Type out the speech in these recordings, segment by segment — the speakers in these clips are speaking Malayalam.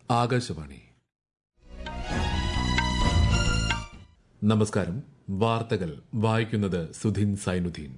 ആകാശവാണി നമസ്കാരം വാർത്തകൾ വായിക്കുന്നത് സുധിൻ സൈനുദ്ദീൻ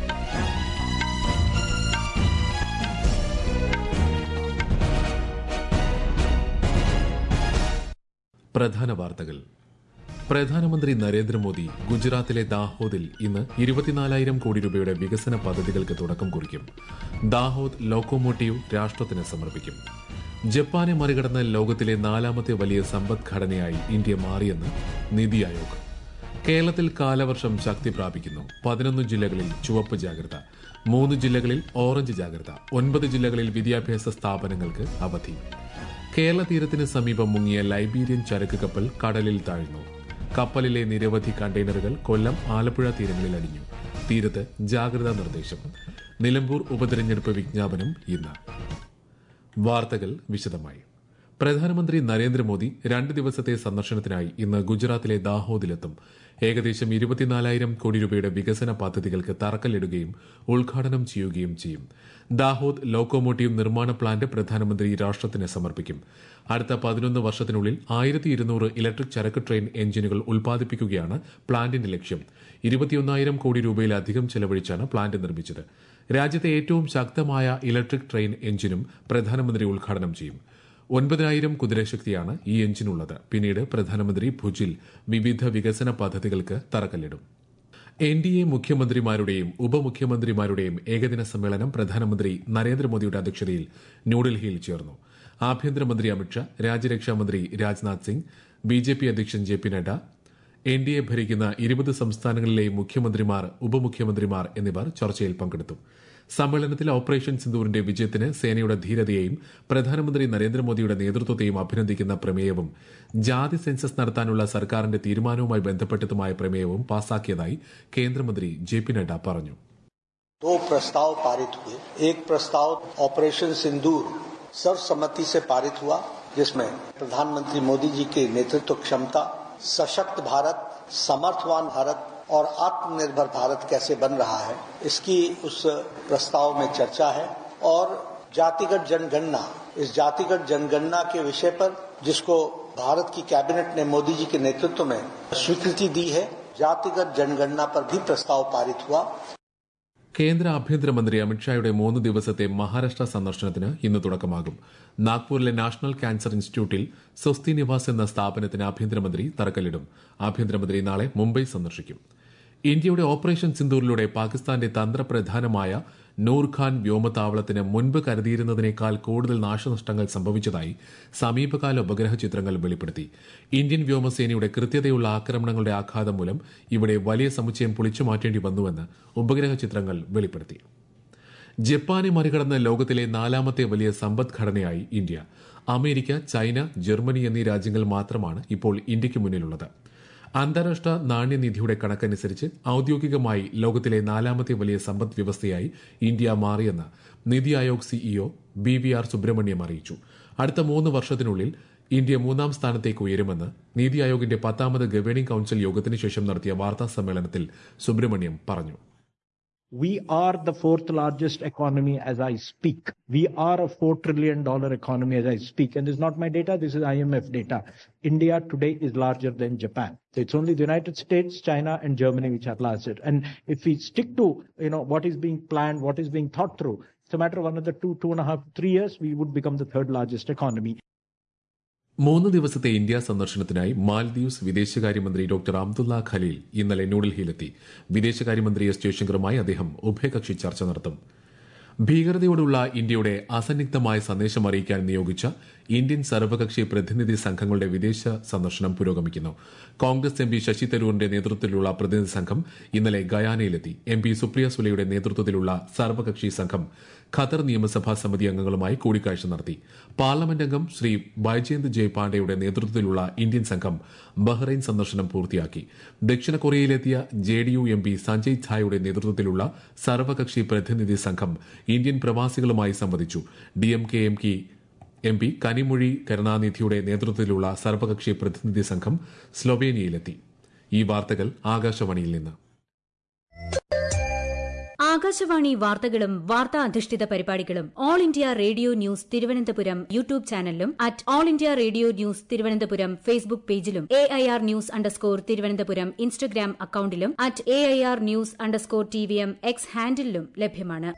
പ്രധാന വാർത്തകൾ പ്രധാനമന്ത്രി നരേന്ദ്രമോദി ഗുജറാത്തിലെ ദാഹോദിൽ ഇന്ന് ഇരുപത്തിനാലായിരം കോടി രൂപയുടെ വികസന പദ്ധതികൾക്ക് തുടക്കം കുറിക്കും ദാഹോദ് ലോക്കോമോട്ടീവ് രാഷ്ട്രത്തിന് സമർപ്പിക്കും ജപ്പാനെ മറികടന്ന ലോകത്തിലെ നാലാമത്തെ വലിയ സമ്പദ്ഘടനയായി ഇന്ത്യ മാറിയെന്ന് നിതി ആയോഗ് കേരളത്തിൽ കാലവർഷം ശക്തി പ്രാപിക്കുന്നു പതിനൊന്ന് ജില്ലകളിൽ ചുവപ്പ് ജാഗ്രത മൂന്ന് ജില്ലകളിൽ ഓറഞ്ച് ജാഗ്രത ഒൻപത് ജില്ലകളിൽ വിദ്യാഭ്യാസ സ്ഥാപനങ്ങൾക്ക് അവധി കേരള തീരത്തിന് സമീപം മുങ്ങിയ ലൈബീരിയൻ ചരക്ക് കപ്പൽ കടലിൽ താഴ്ന്നു കപ്പലിലെ നിരവധി കണ്ടെയ്നറുകൾ കൊല്ലം ആലപ്പുഴ തീരങ്ങളിൽ അടിഞ്ഞു തീരത്ത് ജാഗ്രതാ നിർദ്ദേശം നിലമ്പൂർ ഉപതെരഞ്ഞെടുപ്പ് വിജ്ഞാപനം ഇന്ന് വാർത്തകൾ വിശദമായി പ്രധാനമന്ത്രി നരേന്ദ്രമോദി രണ്ട് ദിവസത്തെ സന്ദർശനത്തിനായി ഇന്ന് ഗുജറാത്തിലെ ദാഹോദിലെത്തും ഏകദേശം ഇരുപത്തിനാലായിരം കോടി രൂപയുടെ വികസന പദ്ധതികൾക്ക് തറക്കല്ലിടുകയും ഉദ്ഘാടനം ചെയ്യുകയും ചെയ്യും ദാഹോദ് ലോക്കോമോട്ടീവ് നിർമ്മാണ പ്ലാന്റ് പ്രധാനമന്ത്രി രാഷ്ട്രത്തിന് സമർപ്പിക്കും അടുത്ത പതിനൊന്ന് വർഷത്തിനുള്ളിൽ ആയിരത്തി ഇരുന്നൂറ് ഇലക്ട്രിക് ചരക്ക് ട്രെയിൻ എഞ്ചിനുകൾ ഉൽപ്പാദിപ്പിക്കുകയാണ് പ്ലാന്റിന്റെ ലക്ഷ്യം ഇരുപത്തിയൊന്നായിരം കോടി രൂപയിലധികം ചെലവഴിച്ചാണ് പ്ലാന്റ് നിർമ്മിച്ചത് രാജ്യത്തെ ഏറ്റവും ശക്തമായ ഇലക്ട്രിക് ട്രെയിൻ എഞ്ചിനും പ്രധാനമന്ത്രി ഉദ്ഘാടനം ചെയ്യും ഒൻപതിനായിരം കുതിരശക്തിയാണ് ഈ എഞ്ചിനുള്ളത് പിന്നീട് പ്രധാനമന്ത്രി ഭുജിൽ വിവിധ വികസന പദ്ധതികൾക്ക് തറക്കല്ലിടും എൻ ഡി എ മുഖ്യമന്ത്രിമാരുടെയും ഉപമുഖ്യമന്ത്രിമാരുടെയും ഏകദിന സമ്മേളനം പ്രധാനമന്ത്രി നരേന്ദ്രമോദിയുടെ അധ്യക്ഷതയിൽ ന്യൂഡൽഹിയിൽ ചേർന്നു ആഭ്യന്തരമന്ത്രി അമിത്ഷാ രാജ്യരക്ഷാമന്ത്രി Rajnath Singh B J P അധ്യക്ഷൻ J P Nadda N D A ഭരിക്കുന്ന ഇരുപത് സംസ്ഥാനങ്ങളിലെയും മുഖ്യമന്ത്രിമാർ ഉപമുഖ്യമന്ത്രിമാർ എന്നിവർ ചർച്ചയിൽ പങ്കെടുത്തു സമ്മേളനത്തിൽ ഓപ്പറേഷൻ സിന്ദൂറിന്റെ വിജയത്തിന് സേനയുടെ ധീരതയെയും പ്രധാനമന്ത്രി നരേന്ദ്രമോദിയുടെ നേതൃത്വത്തെയും അഭിനന്ദിക്കുന്ന പ്രമേയവും ജാതി സെൻസസ് നടത്താനുള്ള സർക്കാരിന്റെ തീരുമാനവുമായി ബന്ധപ്പെട്ടതുമായ പ്രമേയവും പാസാക്കിയതായി കേന്ദ്രമന്ത്രി ജെ പി നഡ്ഡ പറഞ്ഞു दो प्रस्ताव पारित हुए एक प्रस्ताव ऑपरेशन सिंदूर सर्वसम्मति से पारित हुआ जिसमें प्रधानमंत्री मोदी जी की नेतृत्व क्षमता सशक्त भारत समर्थवान भारत और आत्मनिर्भर भारत कैसे बन रहा है इसकी उस प्रस्ताव में चर्चा है और जातिगत जनगणना इस जातिगत जनगणना के विषय पर जिसको भारत की कैबिनेट ने मोदी जी के नेतृत्व में स्वीकृति दी है जातिगत जनगणना पर भी प्रस्ताव पारित हुआ കേന്ദ്ര ആഭ്യന്തരമന്ത്രി അമിത്ഷായുടെ മൂന്ന് ദിവസത്തെ മഹാരാഷ്ട്ര സന്ദർശനത്തിന് ഇന്ന് തുടക്കമാകും നാഗ്പൂരിലെ നാഷണൽ ക്യാൻസർ ഇൻസ്റ്റിറ്റ്യൂട്ടിൽ സ്വസ്തി നിവാസ് എന്ന സ്ഥാപനത്തിന് ആഭ്യന്തരമന്ത്രി തറക്കല്ലിടും ആഭ്യന്തരമന്ത്രി നാളെ മുംബൈ സന്ദർശിക്കും ഇന്ത്യയുടെ ഓപ്പറേഷൻ സിന്ദൂറിലൂടെ പാകിസ്ഥാന്റെ തന്ത്രപ്രധാനമായ നൂർഖാൻ വ്യോമതാവളത്തിന് മുൻപ് കരുതിയിരുന്നതിനേക്കാൾ കൂടുതൽ നാശനഷ്ടങ്ങൾ സംഭവിച്ചതായി സമീപകാല ഉപഗ്രഹ ചിത്രങ്ങൾ വെളിപ്പെടുത്തി ഇന്ത്യൻ വ്യോമസേനയുടെ കൃത്യതയുള്ള ആക്രമണങ്ങളുടെ ആഘാതം മൂലം ഇവിടെ വലിയ സമുച്ചയം പൊളിച്ചു മാറ്റേണ്ടി വന്നുവെന്ന് ഉപഗ്രഹ ചിത്രങ്ങൾ വെളിപ്പെടുത്തി ജപ്പാനെ മറികടന്ന ലോകത്തിലെ നാലാമത്തെ വലിയ സമ്പദ്ഘടനയായി ഇന്ത്യ അമേരിക്ക ചൈന ജർമ്മനി എന്നീ രാജ്യങ്ങൾ മാത്രമാണ് ഇപ്പോൾ ഇന്ത്യയ്ക്ക് മുന്നിലുള്ളത് അന്താരാഷ്ട്ര നാണ്യനിധിയുടെ കണക്കനുസരിച്ച് ഔദ്യോഗികമായി ലോകത്തിലെ നാലാമത്തെ വലിയ സമ്പദ് വ്യവസ്ഥയായി ഇന്ത്യ മാറിയെന്ന് NITI Aayog CEO B V R Subrahmanyam അറിയിച്ചു അടുത്ത മൂന്ന് വർഷത്തിനുള്ളിൽ ഇന്ത്യ മൂന്നാം സ്ഥാനത്തേക്ക് ഉയരുമെന്ന് നീതി ആയോഗിന്റെ പത്താമത് ഗവേണിംഗ് കൌൺസിൽ യോഗത്തിന് ശേഷം നടത്തിയ വാർത്താ സമ്മേളനത്തിൽ സുബ്രഹ്മണ്യം പറഞ്ഞു We are the fourth largest economy as I speak. We are a $4 trillion economy as I speak. And this is not my data, this is IMF data. India today is larger than Japan. So it's only the United States, China, and Germany which are larger. And if we stick to, you know, what is being planned, what is being thought through, it's a matter of another two, two and a half, three years, we would become the third largest economy. മൂന്ന് ദിവസത്തെ ഇന്ത്യ സന്ദർശനത്തിനായി മാൽദീവ്സ് വിദേശകാര്യമന്ത്രി ഡോക്ടർ അബ്ദുള്ള ഖലീൽ ഇന്നലെ ന്യൂഡൽഹിയിലെത്തി വിദേശകാര്യമന്ത്രി എസ് ജയശങ്കറുമായി അദ്ദേഹം ഉഭയകക്ഷി ചർച്ച നടത്തും ഭീകരതയോടുള്ള ഇന്ത്യയുടെ അസന്നിഗ്ധമായ സന്ദേശം അറിയിക്കാൻ നിയോഗിച്ച ഇന്ത്യൻ സർവകക്ഷി പ്രതിനിധി സംഘങ്ങളുടെ വിദേശ സന്ദർശനം പുരോഗമിക്കുന്നു കോൺഗ്രസ് എം പി ശശി തരൂരിന്റെ നേതൃത്വത്തിലുള്ള പ്രതിനിധി സംഘം ഇന്നലെ ഗയാനയിലെത്തി എം പി സുപ്രിയ സുലയുടെ നേതൃത്വത്തിലുള്ള സർവകക്ഷി സംഘം ഖത്തർ നിയമസഭാ സമിതി അംഗങ്ങളുമായി കൂടിക്കാഴ്ച നടത്തി പാർലമെന്റ് അംഗം ശ്രീ ബൈജയന്ത് ജയ് പാണ്ഡെയുടെ നേതൃത്വത്തിലുള്ള ഇന്ത്യൻ സംഘം ബഹ്റൈൻ സന്ദർശനം പൂർത്തിയാക്കി ദക്ഷിണ കൊറിയയിലെത്തിയ J D U M P Sanjay ഝായുടെ നേതൃത്വത്തിലുള്ള സർവകക്ഷി പ്രതിനിധി സംഘം ഇന്ത്യൻ പ്രവാസികളുമായി സംവദിച്ചു D M K M K M P Kanimozhi കരുണാനിധിയുടെ നേതൃത്വത്തിലുള്ള സർവകക്ഷി പ്രതിനിധി സംഘം സ്ലൊവേനിയയിലെത്തി ഈ വാർത്തകൾ ആകാശവാണിയിൽ നിന്ന് ആകാശവാണി വാർത്തകളും വാർത്താ അധിഷ്ഠിത പരിപാടികളും all India radio news Thiruvananthapuram YouTube ചാനലിലും at all India radio news Thiruvananthapuram Facebook പേജിലും A I R news underscore Thiruvananthapuram Instagram അക്കൌണ്ടിലും at A I R news underscore T V M X ഹാൻഡിലും ലഭ്യമാണ്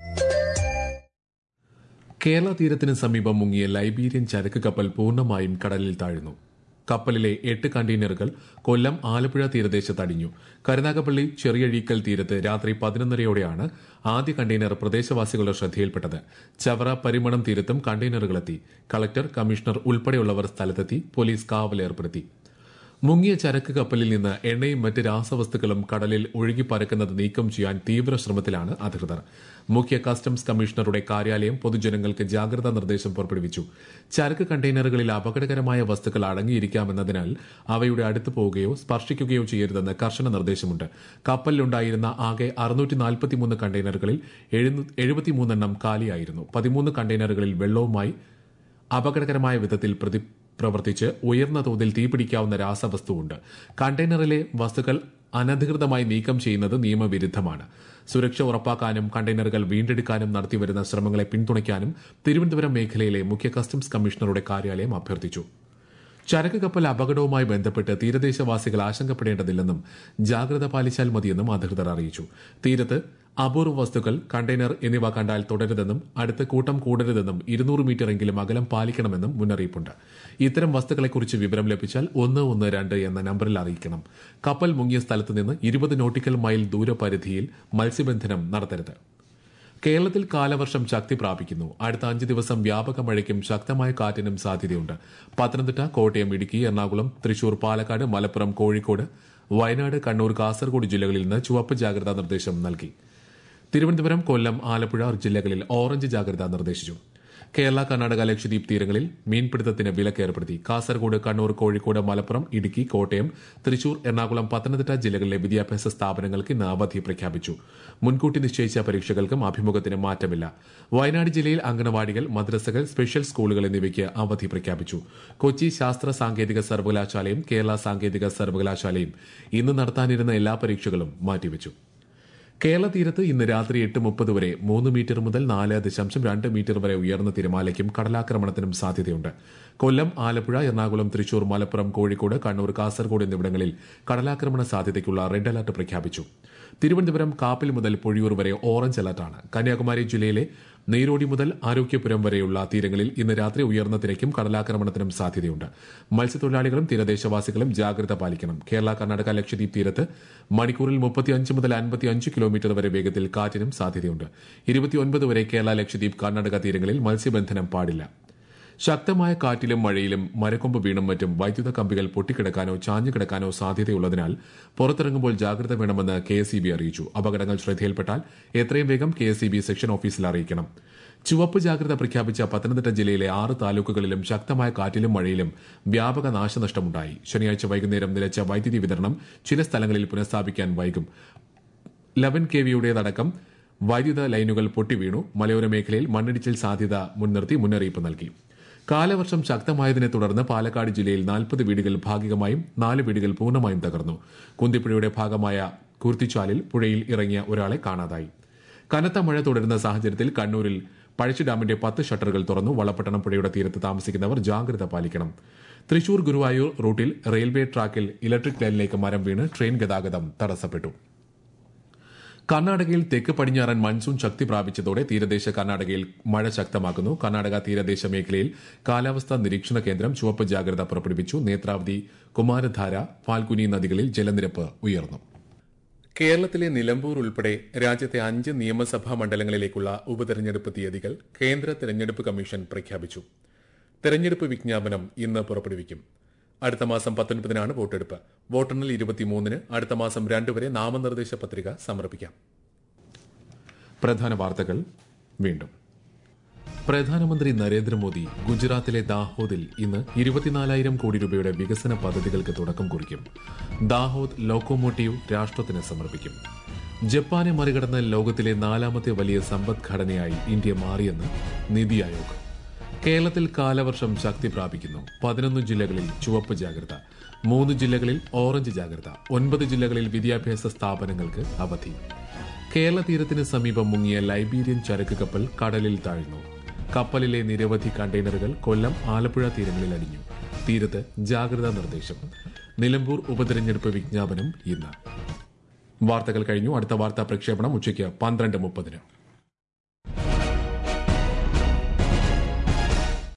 കേരള തീരത്തിന് സമീപം മുങ്ങിയ ലൈബീരിയൻ ചരക്ക് കപ്പൽ പൂർണ്ണമായും കടലിൽ താഴ്ന്നു കപ്പലിലെ എട്ട് കണ്ടെയ്നറുകൾ കൊല്ലം ആലപ്പുഴ തീരദേശത്ത് അടിഞ്ഞു കരുനാഗപ്പള്ളി ചെറിയഴീക്കൽ തീരത്ത് രാത്രി പതിനൊന്നരയോടെയാണ് ആദ്യ കണ്ടെയ്നർ പ്രദേശവാസികളുടെ ശ്രദ്ധയിൽപ്പെട്ടത് ചവറ പരിമണം തീരത്തും കണ്ടെയ്നറുകളെത്തി കളക്ടർ കമ്മീഷണർ ഉൾപ്പെടെയുള്ളവർ സ്ഥലത്തെത്തി പോലീസ് കാവലേർപ്പെടുത്തി മുങ്ങിയ ചരക്ക് കപ്പലിൽ നിന്ന് എണ്ണയും മറ്റ് രാസവസ്തുക്കളും കടലിൽ ഒഴുകി പരക്കുന്നത് നീക്കം ചെയ്യാൻ തീവ്ര ശ്രമത്തിലാണ് അധികൃതർ മുഖ്യ കസ്റ്റംസ് കമ്മീഷണറുടെ കാര്യാലയം പൊതുജനങ്ങൾക്ക് ജാഗ്രതാ നിർദ്ദേശം പുറപ്പെടുവിച്ചു ചരക്ക് കണ്ടെയ്നറുകളിൽ അപകടകരമായ വസ്തുക്കൾ അടങ്ങിയിരിക്കാമെന്നതിനാൽ അവയുടെ അടുത്ത് പോവുകയോ സ്പർശിക്കുകയോ ചെയ്യരുതെന്ന് കർശന നിർദ്ദേശമുണ്ട് കപ്പലിലുണ്ടായിരുന്ന ആകെ അറുന്നൂറ്റി കണ്ടെയ്നറുകളിൽ എഴുപത്തിമൂന്നെണ്ണം കാലിയായിരുന്നു പതിമൂന്ന് കണ്ടെയ്നറുകളിൽ വെള്ളവുമായി അപകടകരമായ വിധത്തിൽ പ്രതി പ്രവർത്തിച്ച് ഉയർന്ന തോതിൽ തീപിടിക്കാവുന്ന രാസവസ്തുവുണ്ട് കണ്ടെയ്നറിലെ വസ്തുക്കൾ അനധികൃതമായി നീക്കം ചെയ്യുന്നത് നിയമവിരുദ്ധമാണ് സുരക്ഷ ഉറപ്പാക്കാനും കണ്ടെയ്നറുകൾ വീണ്ടെടുക്കാനും നടത്തിവരുന്ന ശ്രമങ്ങളെ പിന്തുണയ്ക്കാനും തിരുവനന്തപുരം മേഖലയിലെ മുഖ്യ കസ്റ്റംസ് കമ്മീഷണറുടെ കാര്യാലയം അഭ്യർത്ഥിച്ചു ചരക്ക് കപ്പൽ അപകടവുമായി ബന്ധപ്പെട്ട് തീരദേശവാസികൾ ആശങ്കപ്പെടേണ്ടതില്ലെന്നും ജാഗ്രത പാലിച്ചാൽ മതിയെന്നും അധികൃതർ അറിയിച്ചു തീരത്ത് അപൂർവ വസ്തുക്കൾ കണ്ടെയ്നർ എന്നിവ കണ്ടാൽ തുടരുതെന്നും അടുത്ത് കൂട്ടം കൂടരുതെന്നും ഇരുന്നൂറ് മീറ്ററെങ്കിലും അകലം പാലിക്കണമെന്നും മുന്നറിയിപ്പുണ്ട് ഇത്തരം വസ്തുക്കളെക്കുറിച്ച് വിവരം ലഭിച്ചാൽ ഒന്ന് ഒന്ന് രണ്ട് എന്ന നമ്പറിൽ അറിയിക്കണം കപ്പൽ മുങ്ങിയ സ്ഥലത്ത് നിന്ന് ഇരുപത് നോട്ടിക്കൽ മൈൽ ദൂരപരിധിയിൽ മത്സ്യബന്ധനം നടത്തരുത് കേരളത്തിൽ കാലവർഷം ശക്തി പ്രാപിക്കുന്നു അടുത്ത അഞ്ച് ദിവസം വ്യാപക മഴയ്ക്കും ശക്തമായ കാറ്റിനും സാധ്യതയുണ്ട് പത്തനംതിട്ട കോട്ടയം ഇടുക്കി എറണാകുളം തൃശൂർ പാലക്കാട് മലപ്പുറം കോഴിക്കോട് വയനാട് കണ്ണൂർ കാസർഗോഡ് ജില്ലകളിൽ നിന്ന് ചുവപ്പ് ജാഗ്രതാ നിർദ്ദേശം നൽകി തിരുവനന്തപുരം കൊല്ലം ആലപ്പുഴ ജില്ലകളിൽ ഓറഞ്ച് ജാഗ്രത നിർദ്ദേശിച്ചു കേരള കർണാടക ലക്ഷദ്വീപ് തീരങ്ങളിൽ മീൻപിടുത്തത്തിന് വിലക്ക് ഏർപ്പെടുത്തി കാസർഗോഡ് കണ്ണൂർ കോഴിക്കോട് മലപ്പുറം ഇടുക്കി കോട്ടയം തൃശൂർ എറണാകുളം പത്തനംതിട്ട ജില്ലകളിലെ വിദ്യാഭ്യാസ സ്ഥാപനങ്ങൾക്ക് ഇന്ന് അവധി പ്രഖ്യാപിച്ചു മുൻകൂട്ടി നിശ്ചയിച്ച പരീക്ഷകൾക്കും അഭിമുഖത്തിനും മാറ്റമില്ല വയനാട് ജില്ലയിൽ അംഗനവാടികൾ മദ്രസകൾ സ്പെഷ്യൽ സ്കൂളുകൾ എന്നിവയ്ക്ക് അവധി പ്രഖ്യാപിച്ചു കൊച്ചി ശാസ്ത്ര സാങ്കേതിക സർവകലാശാലയും കേരള സാങ്കേതിക സർവകലാശാലയും ഇന്ന് നടത്താനിരുന്ന എല്ലാ പരീക്ഷകളും മാറ്റിവച്ചു കേരള തീരത്ത് ഇന്ന് രാത്രി എട്ട് മുപ്പത് വരെ മൂന്ന് മീറ്റർ മുതൽ നാല് ദശാംശം രണ്ട് മീറ്റർ വരെ ഉയർന്ന തിരമാലയ്ക്കും കടലാക്രമണത്തിനും സാധ്യതയുണ്ട് കൊല്ലം ആലപ്പുഴ എറണാകുളം തൃശൂർ മലപ്പുറം കോഴിക്കോട് കണ്ണൂർ കാസർഗോഡ് എന്നിവിടങ്ങളിൽ കടലാക്രമണ സാധ്യതയ്ക്കുള്ള റെഡ് അലർട്ട് പ്രഖ്യാപിച്ചു തിരുവനന്തപുരം കാപ്പിൽ മുതൽ പൊഴിയൂർ വരെ ഓറഞ്ച് അലർട്ടാണ് കന്യാകുമാരി ജില്ലയിലെ നെയ്രോടി മുതൽ ആരോഗ്യപുരം വരെയുള്ള തീരങ്ങളിൽ ഇന്ന് രാത്രി ഉയർന്ന തിരക്കും കടലാക്രമണത്തിനും സാധ്യതയുണ്ട് മത്സ്യത്തൊഴിലാളികളും തീരദേശവാസികളും ജാഗ്രത പാലിക്കണം കേരള കർണാടക ലക്ഷദ്വീപ് തീരത്ത് മണിക്കൂറിൽ മുപ്പത്തിയഞ്ച് മുതൽ അൻപത്തിയഞ്ച് കിലോമീറ്റർ വരെ വേഗത്തിൽ കാറ്റിനും സാധ്യതയുണ്ട് ഇരുപത്തിയൊൻപത് വരെ കേരള ലക്ഷദ്വീപ് കർണാടക തീരങ്ങളിൽ മത്സ്യബന്ധനം പാടില്ല ശക്തമായ കാറ്റിലും മഴയിലും മരക്കൊമ്പ് വീണും മറ്റും വൈദ്യുത കമ്പികൾ പൊട്ടിക്കിടക്കാനോ ചാഞ്ഞു കിടക്കാനോ സാധ്യതയുള്ളതിനാൽ പുറത്തിറങ്ങുമ്പോൾ ജാഗ്രത വേണമെന്ന് കെ അറിയിച്ചു അപകടങ്ങൾ ശ്രദ്ധയിൽപ്പെട്ടാൽ എത്രയും വേഗം കെ സെക്ഷൻ ഓഫീസിൽ അറിയിക്കണം ചുവപ്പ് ജാഗ്രത പ്രഖ്യാപിച്ച പത്തനംതിട്ട ജില്ലയിലെ ആറ് താലൂക്കുകളിലും ശക്തമായ കാറ്റിലും മഴയിലും വ്യാപക നാശനഷ്ടമുണ്ടായി ശനിയാഴ്ച വൈകുന്നേരം നിലച്ച വൈദ്യുതി വിതരണം ചില സ്ഥലങ്ങളിൽ പുനഃസ്ഥാപിക്കാൻ വൈകും ലെവൻ കെ വിയുടേതടക്കം വൈദ്യുത ലൈനുകൾ പൊട്ടിവീണു മലയോര മേഖലയിൽ മണ്ണിടിച്ചിൽ സാധ്യത മുൻനിർത്തി മുന്നറിയിപ്പ് നൽകി കാലവർഷം ശക്തമായതിനെ തുടർന്ന് പാലക്കാട് ജില്ലയിൽ നാൽപ്പത് വീടുകൾ ഭാഗികമായും നാല് വീടുകൾ പൂർണ്ണമായും തകർന്നു കുന്തിപ്പുഴയുടെ ഭാഗമായ കുർത്തിച്ചാലിൽ പുഴയിൽ ഇറങ്ങിയ ഒരാളെ കാണാതായി കനത്ത മഴ തുടരുന്ന സാഹചര്യത്തിൽ കണ്ണൂരിൽ പഴശ്ശി ഡാമിന്റെ പത്ത് ഷട്ടറുകൾ തുറന്നു വളപട്ടണം പുഴയുടെ തീരത്ത് താമസിക്കുന്നവർ ജാഗ്രത പാലിക്കണം തൃശൂർ ഗുരുവായൂർ റൂട്ടിൽ റെയിൽവേ ട്രാക്കിൽ ഇലക്ട്രിക് ലൈനിലേക്ക് മരം വീണ് ട്രെയിൻ ഗതാഗതം തടസ്സപ്പെട്ടു കർണാടകയിൽ തെക്ക് പടിഞ്ഞാറൻ മൺസൂൺ ശക്തി പ്രാപിച്ചതോടെ തീരദേശ കർണാടകയിൽ മഴ ശക്തമാക്കുന്നു കർണാടക തീരദേശ മേഖലയിൽ കാലാവസ്ഥാ നിരീക്ഷണ കേന്ദ്രം ചുവപ്പ് ജാഗ്രത പുറപ്പെടുവിച്ചു നേത്രാവതി കുമാരധാര ഫാൽഗുനി നദികളിൽ ജലനിരപ്പ് ഉയർന്നു കേരളത്തിലെ നിലമ്പൂർ ഉൾപ്പെടെ രാജ്യത്തെ അഞ്ച് നിയമസഭാ മണ്ഡലങ്ങളിലേക്കുള്ള ഉപതെരഞ്ഞെടുപ്പ് തീയതികൾ കേന്ദ്ര തെരഞ്ഞെടുപ്പ് കമ്മീഷൻ പ്രഖ്യാപിച്ചു തെരഞ്ഞെടുപ്പ് വിജ്ഞാപനം ഇന്ന് പുറപ്പെടുവിക്കും അടുത്ത മാസം പത്തൊൻപതിനാണ് വോട്ടെടുപ്പ് വോട്ടെണ്ണൽ ഇരുപത്തിമൂന്നിന് അടുത്ത മാസം രണ്ട് വരെ നാമനിർദ്ദേശ പത്രിക സമർപ്പിക്കാം പ്രധാന വാർത്തകൾ വീണ്ടും പ്രധാനമന്ത്രി നരേന്ദ്രമോദി ഗുജറാത്തിലെ ദാഹോദിൽ ഇന്ന് ഇരുപത്തിനാലായിരം കോടി രൂപയുടെ വികസന പദ്ധതികൾക്ക് തുടക്കം കുറിക്കും ദാഹോദ് ലോക്കോമോട്ടീവ് രാഷ്ട്രത്തിന് സമർപ്പിക്കും ജപ്പാനെ മറികടന്ന് ലോകത്തിലെ നാലാമത്തെ വലിയ സമ്പദ്ഘടനയായി ഇന്ത്യ മാറിയെന്ന് നിതി ആയോഗ് കേരളത്തിൽ കാലവർഷം ശക്തി പ്രാപിക്കുന്നു പതിനൊന്ന് ജില്ലകളിൽ ചുവപ്പ് ജാഗ്രത മൂന്ന് ജില്ലകളിൽ ഓറഞ്ച് ജാഗ്രത ഒൻപത് ജില്ലകളിൽ വിദ്യാഭ്യാസ സ്ഥാപനങ്ങൾക്ക് അവധി കേരള തീരത്തിന് സമീപം മുങ്ങിയ ലൈബീരിയൻ ചരക്ക് കപ്പൽ കടലിൽ താഴ്ന്നു കപ്പലിലെ നിരവധി കണ്ടെയ്നറുകൾ കൊല്ലം ആലപ്പുഴ തീരങ്ങളിൽ അടിഞ്ഞു തീരത്ത് ജാഗ്രതാ നിർദ്ദേശം നിലമ്പൂർ ഉപതെരഞ്ഞെടുപ്പ് വിജ്ഞാപനം ഇന്ന് വാർത്തകൾ കഴിഞ്ഞു അടുത്ത വാർത്താ പ്രക്ഷേപണം ഉച്ചയ്ക്ക് പന്ത്രണ്ട് മുപ്പതിന്